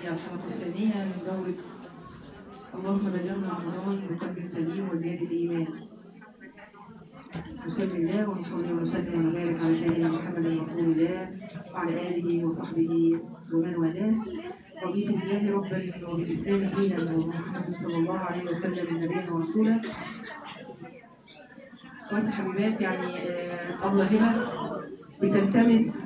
الثانية الحلقة الثانية من دورة اللهم بلغنا رمضان بقلب سليم وزيادة إيمان بسم الله ونصلي ونسلم ونبارك على سيدنا محمد رسول الله وعلى آله وصحبه ومن والاه رضيت بالله ربا وبالإسلام دينا ومحمد صلى الله عليه وسلم نبيا ورسولا اخواتي الحبيبات يعني آه، الله هبه بتلتمس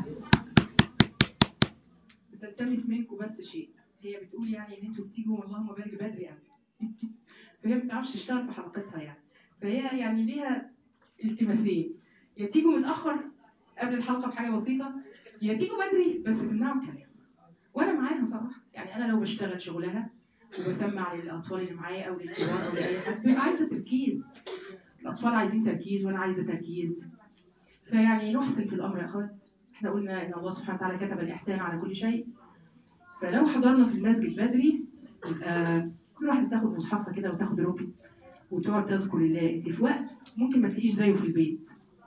بتلتمس منكم بس شيء هي بتقول يعني ان انتوا بتيجوا اللهم بارك بدري يعني فهي ما بتعرفش تشتغل في حلقتها يعني فهي يعني ليها التماسين يا تيجوا متاخر قبل الحلقه بحاجه بسيطه يا تيجوا بدري بس تمنعوا الكلام وانا معاها صراحه يعني انا لو بشتغل شغلها وبسمع للاطفال اللي معايا او للكبار او لاي حد ببقى عايزه تركيز الاطفال عايزين تركيز وانا عايزه تركيز فيعني نحسن في الامر يا اخوات احنا قلنا ان الله سبحانه وتعالى كتب الاحسان على كل شيء فلو حضرنا في المسجد بدري يبقى كل واحده تاخد مصحفها كده وتاخد ركن وتقعد تذكر الله انت في وقت ممكن ما تلاقيش زيه في البيت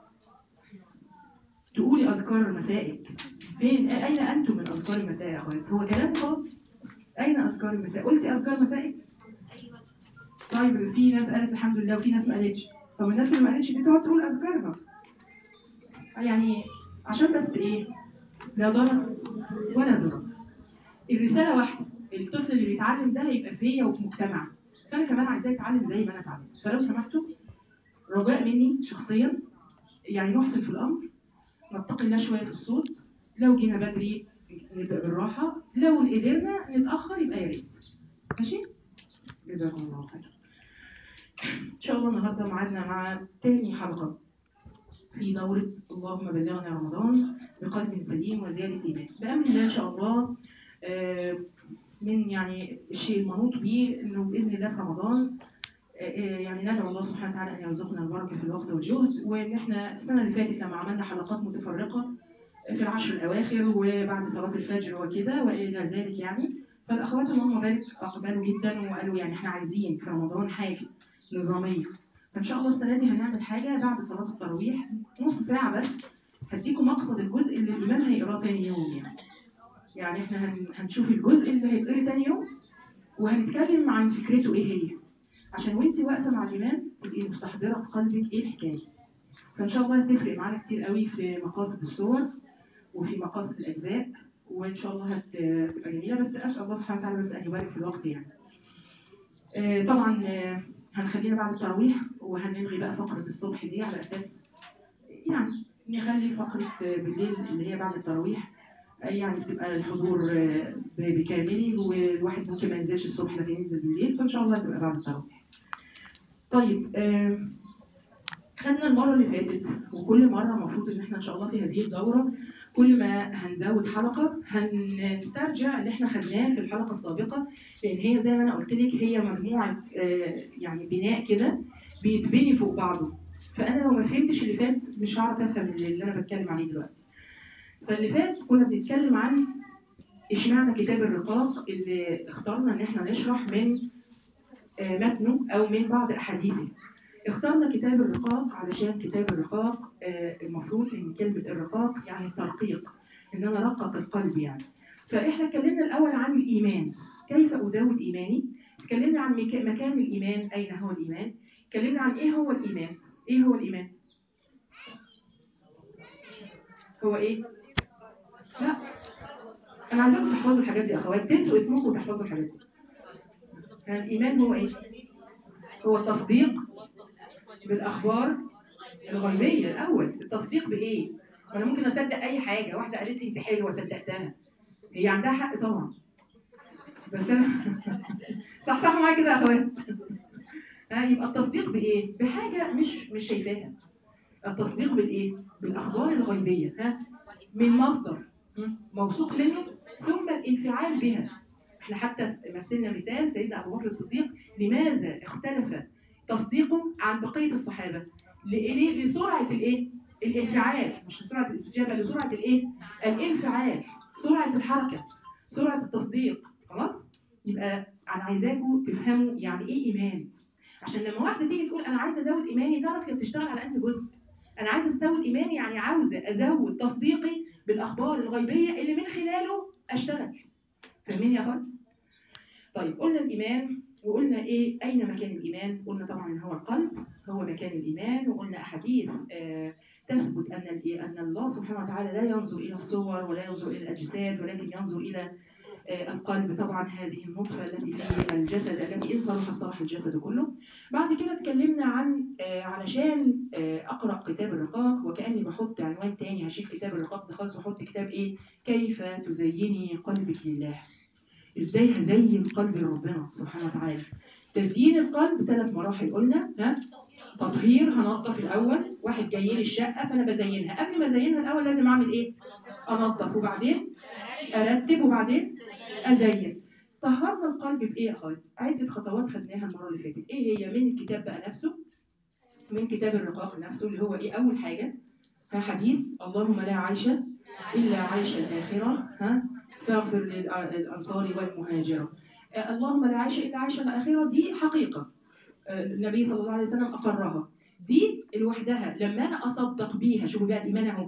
تقولي اذكار مسائك فين اين انتم من اذكار المساء يا اخوات هو كلام خاص اين اذكار المساء قلتي اذكار مسائك طيب في ناس قالت الحمد لله وفي ناس ما قالتش طب الناس اللي ما قالتش دي تقعد تقول اذكارها يعني عشان بس ايه لا ضرر ولا ضرر الرساله واحده الطفل اللي بيتعلم ده هيبقى فيا وفي مجتمع فانا كمان عايزاه يتعلم زي ما انا اتعلمت فلو سمحتوا رجاء مني شخصيا يعني نحسن في الامر نتقي الله شويه في الصوت لو جينا بدري نبدا بالراحه لو قدرنا نتاخر يبقى يا ريت ماشي جزاكم الله خير ان شاء الله النهارده معادنا مع تاني حلقه في دورة اللهم بلغنا رمضان بقلب سليم وزيادة إيمان بأمر الله إن شاء الله آه، من يعني الشيء المنوط به إنه بإذن الله في رمضان آه، آه، يعني ندعو الله سبحانه وتعالى أن يرزقنا البركة في الوقت والجهد وإن إحنا السنة اللي فاتت لما عملنا حلقات متفرقة في العشر الأواخر وبعد صلاة الفجر وكده وإلى ذلك يعني فالأخوات اللهم بارك أقبلوا جدا وقالوا يعني إحنا عايزين في رمضان حاجة نظامية فان شاء الله السنه دي هنعمل حاجه بعد صلاه التراويح نص ساعه بس هديكم مقصد الجزء اللي الامام هيقراه تاني يوم يعني يعني احنا هن- هنشوف الجزء اللي هيتقري تاني يوم وهنتكلم عن فكرته ايه هي عشان وانت واقفه مع الامام تبقي مستحضره في قلبك ايه الحكايه فان شاء الله هتفرق معانا كتير قوي في مقاصد الصور وفي مقاصد الاجزاء وان شاء الله هتبقى جميله بس اسال الله سبحانه وتعالى بس ان يبارك في الوقت يعني آه، طبعا آه، هنخلينا بعد التراويح وهنلغي بقى فقرة الصبح دي على أساس يعني نخلي فقرة آه، بالليل اللي هي بعد التراويح آه، يعني بتبقى الحضور آه، ب- بكامله والواحد ممكن ما ينزلش الصبح لكن ينزل بالليل فإن شاء الله تبقى بعد التراويح. طيب آه، خدنا المرة اللي فاتت وكل مرة المفروض إن احنا إن شاء الله في هذه الدورة كل ما هنزود حلقة هنسترجع اللي احنا خدناه في الحلقة السابقة لان هي زي ما انا قلت لك هي مجموعه آه، يعني بناء كده بيتبني فوق بعضه فانا لو ما فهمتش اللي فات مش هعرف افهم اللي انا بتكلم عليه دلوقتي فاللي فات كنا بنتكلم عن اشمعنى كتاب الرقاق اللي اخترنا ان احنا نشرح من آه، متنه او من بعض احاديثه اخترنا كتاب الرقاق علشان كتاب الرقاق آه، المفروض ان كلمه الرقاق يعني الترقيق ان انا ارقق القلب يعني فاحنا اتكلمنا الاول عن الايمان كيف ازود ايماني اتكلمنا عن مكا- مكان الايمان اين هو الايمان اتكلمنا عن ايه هو الايمان ايه هو الايمان هو ايه لا انا عايزاكم تحفظوا الحاجات دي يا اخوات تنسوا اسمكم وتحفظوا الحاجات دي يعني الايمان هو ايه هو التصديق بالاخبار الغيبيه الاول التصديق بايه انا ممكن اصدق اي حاجه واحده قالت لي انت حلوه صدقتها هي عندها حق طبعا بس انا صح صح معايا كده يا اخوات ها يبقى التصديق بايه بحاجه مش مش شايفاها التصديق بالايه بالاخبار الغيبيه ها من مصدر م? موثوق منه ثم الانفعال بها احنا حتى مثلنا مثال سيدنا ابو بكر الصديق لماذا اختلف تصديقه عن بقيه الصحابه لإيه؟ لسرعه الايه الانفعال مش لسرعه الاستجابه لسرعه الايه الانفعال سرعه الحركه سرعه التصديق خلاص يبقى انا عايزاكم تفهموا يعني ايه ايمان عشان لما واحده تيجي تقول انا عايزه ازود ايماني تعرف هي بتشتغل على انهي جزء انا عايزه ازود ايماني يعني عاوزه ازود تصديقي بالاخبار الغيبيه اللي من خلاله اشتغل فاهمين يا اخوات طيب قلنا الايمان وقلنا ايه اين مكان الايمان قلنا طبعا ان هو القلب هو مكان الايمان وقلنا احاديث آه تثبت ان ال- ان الله سبحانه وتعالى لا ينظر الى الصور ولا ينظر الى الاجساد ولكن ينظر الى آه، القلب طبعا هذه النطفة التي في الجسد التي إن صلح صلح الجسد كله بعد كده اتكلمنا عن آه، علشان آه، أقرأ كتاب الرقاق وكأني بحط عنوان تاني هشيل كتاب الرقاق ده خالص وأحط كتاب إيه كيف تزيني قلبك لله إزاي هزين قلبي لربنا سبحانه وتعالى تزيين القلب ثلاث مراحل قلنا ها تطهير هنظف الأول واحد جاي لي الشقة فأنا بزينها قبل ما أزينها الأول لازم أعمل إيه أنظف وبعدين ارتب وبعدين ازين طهرنا القلب بايه يا اخوات عده خطوات خدناها المره اللي فاتت ايه هي من الكتاب بقى نفسه من كتاب الرقاق نفسه اللي هو ايه اول حاجه ها حديث اللهم لا عيش الا عيش الاخره ها فاغفر للأ- للانصار والمهاجره آه، اللهم لا عيش الا عيش الاخره دي حقيقه آه، النبي صلى الله عليه وسلم اقرها دي لوحدها لما انا اصدق بيها شوفوا بقى الايمان اهو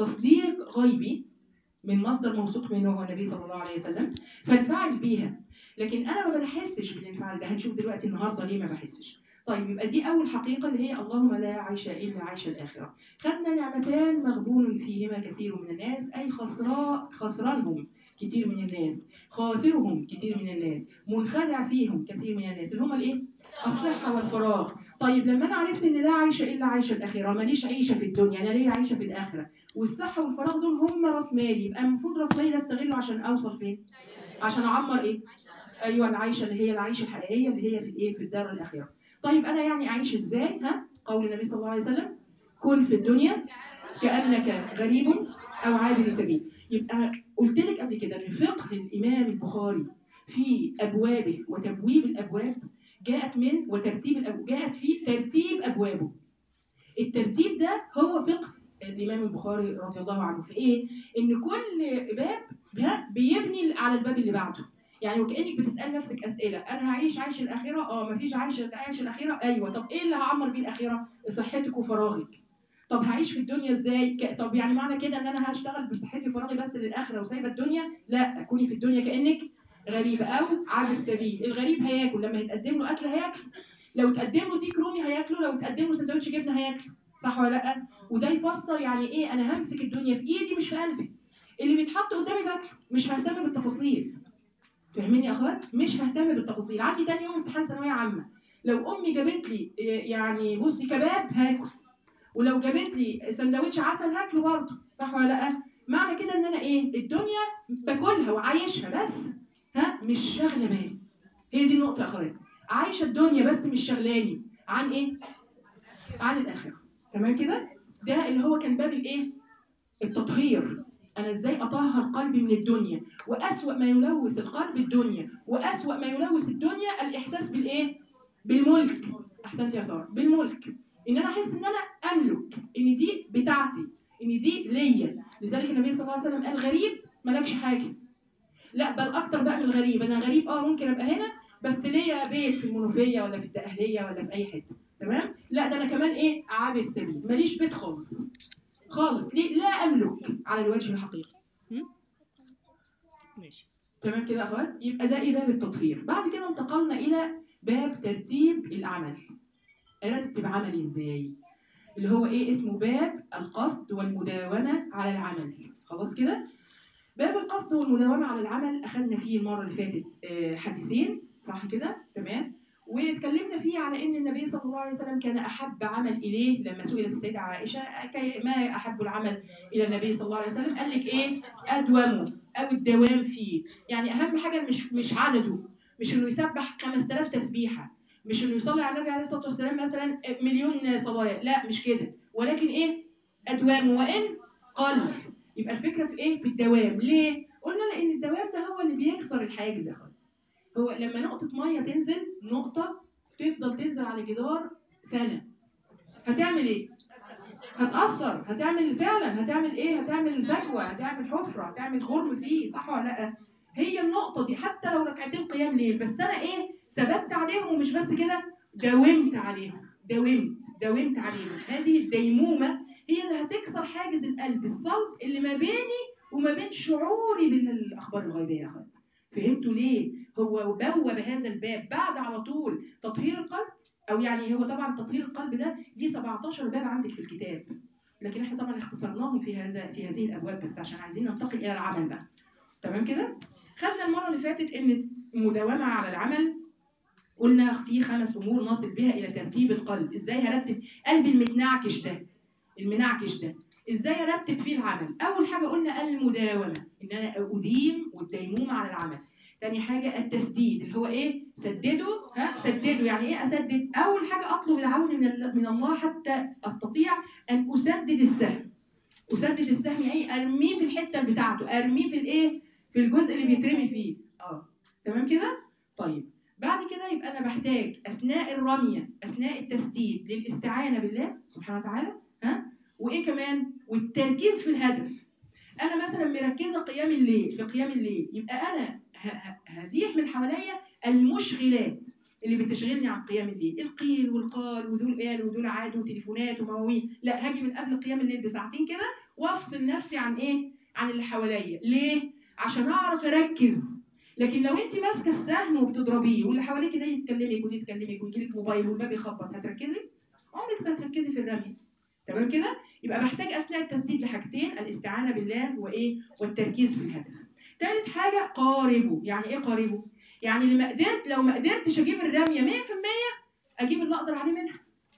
تصديق غيبي من مصدر موثوق منه هو النبي صلى الله عليه وسلم فانفعل بيها لكن انا ما بحسش بالانفعال ده هنشوف دلوقتي النهارده ليه ما بحسش طيب يبقى دي اول حقيقه اللي هي اللهم لا عيش الا عيش الاخره خدنا نعمتان مغبون فيهما كثير من الناس اي خسراء خسرانهم كتير من الناس خاسرهم كتير من الناس منخدع فيهم كثير من الناس اللي هم الايه الصحه والفراغ طيب لما انا عرفت ان لا عيش الا عيش الاخره ماليش عيشه في الدنيا انا ليا عيشه في الاخره والصحه والفراغ دول هم راس مالي يبقى المفروض راس مالي ده استغله عشان اوصل فين عشان اعمر ايه ايوه العيشه اللي هي العيشه الحقيقيه اللي هي في الايه في الدار الاخره طيب انا يعني اعيش ازاي ها قول النبي صلى الله عليه وسلم كن في الدنيا كانك غريب او عابر سبيل يبقى قلت لك قبل كده ان فقه الامام البخاري في ابوابه وتبويب الابواب جاءت من وترتيب الأبواب جاءت في ترتيب ابوابه الترتيب ده هو فقه الامام البخاري رضي الله عنه في ايه ان كل باب ده بيبني على الباب اللي بعده يعني وكانك بتسال نفسك اسئله انا هعيش عيش الاخره اه مفيش عيش عيش الاخره ايوه طب ايه اللي هعمر بيه الاخره صحتك وفراغك طب هعيش في الدنيا ازاي ك- طب يعني معنى كده ان انا هشتغل بصحتي وفراغي بس للاخره وسايبه الدنيا لا كوني في الدنيا كانك غريبه او عابر سبيل الغريب هياكل لما يتقدم له اكل هياكل لو تقدم له ديك رومي هياكله لو تقدم له سندوتش جبنه هياكله صح ولا لا وده يفسر يعني ايه انا همسك الدنيا في ايدي مش في قلبي اللي بيتحط قدامي باكله مش ههتم بالتفاصيل فاهمين يا اخوات مش ههتم بالتفاصيل عندي تاني يوم امتحان ثانويه عامه لو امي جابت لي إيه، يعني بصي كباب هاكل ولو جابت لي سندوتش عسل هاكله برضه صح ولا لا معنى كده ان انا ايه الدنيا باكلها وعايشها بس ها مش شاغله بالي هي دي النقطه يا اخوات عايشه الدنيا بس مش شغلاني عن ايه عن الاخره تمام كده ده اللي هو كان باب الايه التطهير انا ازاي اطهر قلبي من الدنيا واسوا ما يلوث القلب الدنيا واسوا ما يلوث الدنيا الاحساس بالايه بالملك احسنت يا ساره بالملك ان انا احس ان انا املك ان دي بتاعتي ان دي ليا لذلك النبي صلى الله عليه وسلم قال غريب مالكش حاجه لا بل اكتر بقى من الغريب انا غريب اه ممكن ابقى هنا بس ليا بيت في المنوفيه ولا في الدقهليه ولا في اي حته تمام لا ده انا كمان ايه عابر سبيل ماليش بيت خالص خالص ليه لا املك على الوجه الحقيقي هم؟ ماشي تمام كده يا اخوات يبقى ده إيه باب التطهير بعد كده انتقلنا الى باب ترتيب الاعمال ارتب عملي ازاي اللي هو ايه اسمه باب القصد والمداومه على العمل خلاص كده باب القصد والمداومه على العمل اخذنا فيه المره اللي فاتت آه، حديثين صح كده تمام واتكلمنا فيه على ان النبي صلى الله عليه وسلم كان احب عمل اليه لما سئلت السيده عائشه كي- ما احب العمل الى النبي صلى الله عليه وسلم قال لك ايه ادومه او الدوام فيه يعني اهم حاجه مش مش عدده مش انه يسبح 5000 تسبيحه مش انه يصلي على النبي عليه الصلاه والسلام مثلا مليون صلاه لا مش كده ولكن ايه ادوام وان قل يبقى الفكره في ايه في الدوام ليه قلنا لان الدوام ده هو اللي بيكسر الحاجز يا اخواتي هو لما نقطه ميه تنزل نقطه تفضل تنزل على جدار سنه هتعمل ايه هتأثر هتعمل فعلا هتعمل ايه هتعمل فجوه هتعمل حفره هتعمل غرم فيه صح ولا لا هي النقطه دي حتى لو ركعتين قيام ليل بس انا ايه ثبت عليهم ومش بس كده داومت عليهم داومت داومت عليهم هذه الديمومه هي اللي هتكسر حاجز القلب الصلب اللي ما بيني وما بين شعوري بالاخبار الغيبيه يا اخواتي فهمتوا ليه هو بوب هذا الباب بعد على طول تطهير القلب او يعني هو طبعا تطهير القلب ده ليه 17 باب عندك في الكتاب لكن احنا طبعا اختصرناهم في هذا في هذه الابواب بس عشان عايزين ننتقل الى العمل بقى تمام كده خدنا المره اللي فاتت ان المداومه على العمل قلنا في خمس امور نصل بها الى ترتيب القلب ازاي هرتب قلبي المتنعكش ده المنعكش ده ازاي ارتب فيه العمل اول حاجه قلنا المداومه ان انا اديم والديمومه على العمل تاني حاجه التسديد اللي هو ايه سدده ها سدده يعني ايه اسدد اول حاجه اطلب العون من ال- من الله حتى استطيع ان اسدد السهم اسدد السهم ايه ارميه في الحته بتاعته ارميه في الايه في الجزء اللي بيترمي فيه اه تمام كده طيب بعد كده يبقى انا بحتاج اثناء الرميه اثناء التسديد للاستعانه بالله سبحانه وتعالى ها وايه كمان والتركيز في الهدف انا مثلا مركزه قيام الليل في قيام الليل يبقى انا ه- ه- هزيح من حواليا المشغلات اللي بتشغلني عن قيام الليل القيل والقال ودول قال ودول عاد وتليفونات ومواويل لا هاجي من قبل قيام الليل بساعتين كده وافصل نفسي عن ايه عن اللي حواليا ليه عشان اعرف اركز لكن لو انت ماسكه السهم وبتضربيه واللي حواليك ده يتكلمك ودي تكلمك ويجي لك موبايل والباب يخبط هتركزي عمرك ما هتركزي في الرمي تمام كده يبقى بحتاج اثناء التسديد لحاجتين الاستعانه بالله وايه والتركيز في الهدف ثالث حاجه قاربه يعني ايه قاربه يعني لما قدرت لو ما قدرتش اجيب الرميه 100% اجيب اللي اقدر عليه منها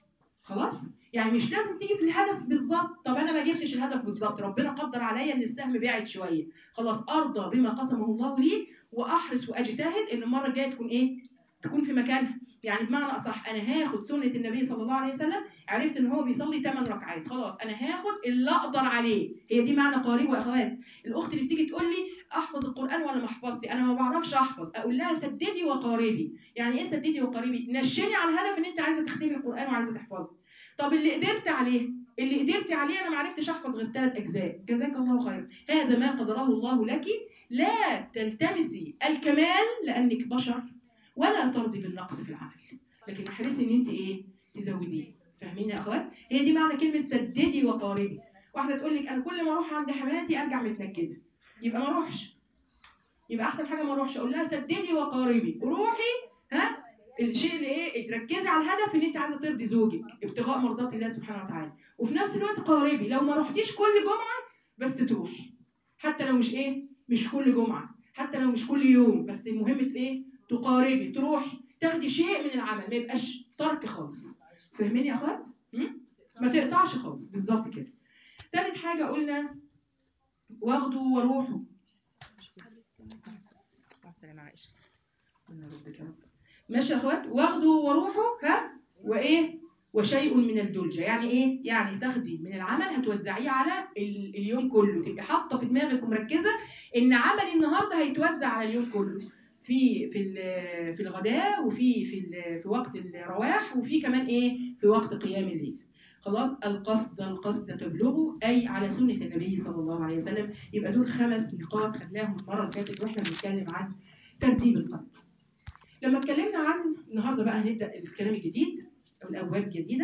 خلاص يعني مش لازم تيجي في الهدف بالظبط طب انا ما جبتش الهدف بالظبط ربنا قدر عليا ان السهم بعد شويه خلاص ارضى بما قسمه الله لي واحرص واجتهد ان المره الجايه تكون ايه تكون في مكانها يعني بمعنى اصح انا هاخد سنه النبي صلى الله عليه وسلم عرفت ان هو بيصلي 8 ركعات خلاص انا هاخد اللي اقدر عليه هي دي معنى قاربه يا اخوات الاخت اللي بتيجي تقول لي احفظ القران ولا ما احفظش انا ما بعرفش احفظ اقول لها سددي وقاربي يعني ايه سددي وقاربي نشني على الهدف ان انت عايزه تختمي القران وعايزه تحفظي طب اللي قدرت عليه اللي قدرتي عليه انا ما عرفتش احفظ غير ثلاث اجزاء جزاك الله خيرا هذا ما قدره الله لك لا تلتمسي الكمال لانك بشر ولا ترضي بالنقص في العمل لكن احرصي ان انت ايه تزوديه فاهمين يا اخوات هي دي معنى كلمه سددي وقاربي واحده تقول لك انا كل ما اروح عند حماتي ارجع متنكده يبقى ما اروحش يبقى احسن حاجه ما اروحش اقول لها سددي وقاربي روحي ها الشيء اللي ايه تركزي على الهدف ان انت عايزه ترضي زوجك ابتغاء مرضات الله سبحانه وتعالى وفي نفس الوقت قاربي لو ما رحتيش كل جمعه بس تروحي حتى لو مش ايه مش كل جمعه حتى لو مش كل يوم بس المهم ايه تقاربي تروحي تاخدي شيء من العمل ما يبقاش ترك خالص فاهمين يا اخوات هم؟ ما تقطعش خالص بالظبط كده تالت حاجه قلنا واخدوا وروحوا السلام عائشه قلنا ردك يا رب ماشي يا اخوات واخدوا وروحوا ها وايه وشيء من الدلجه يعني ايه يعني تاخدي من العمل هتوزعيه على ال- اليوم كله تبقي حاطه في دماغك ومركزه ان عملي النهارده هيتوزع على اليوم كله في في ال- في الغداء وفي في ال- في وقت الرواح وفي كمان ايه في وقت قيام الليل خلاص القصد القصد تبلغه اي على سنه النبي صلى الله عليه وسلم يبقى دول خمس نقاط خدناهم المره اللي فاتت واحنا بنتكلم عن ترتيب القلب لما اتكلمنا عن النهارده بقى هنبدا الكلام الجديد او الابواب الجديده